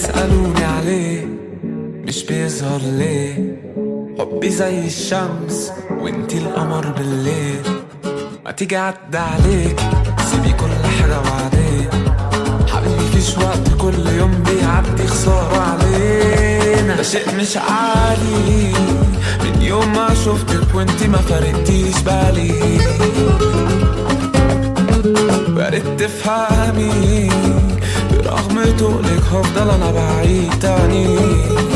بيسألوني عليه مش بيظهر ليه حبي زي الشمس وانتي القمر بالليل ما تيجي عدى عليك سيبي كل حاجة بعدين حبيبي مفيش وقت كل يوم بيعدي خسارة علينا ده شيء مش عادي من يوم ما شفتك وانتي ما فرقتيش بالي ويا ريت تفهمي برغم تقلك هفضل انا بعيد تاني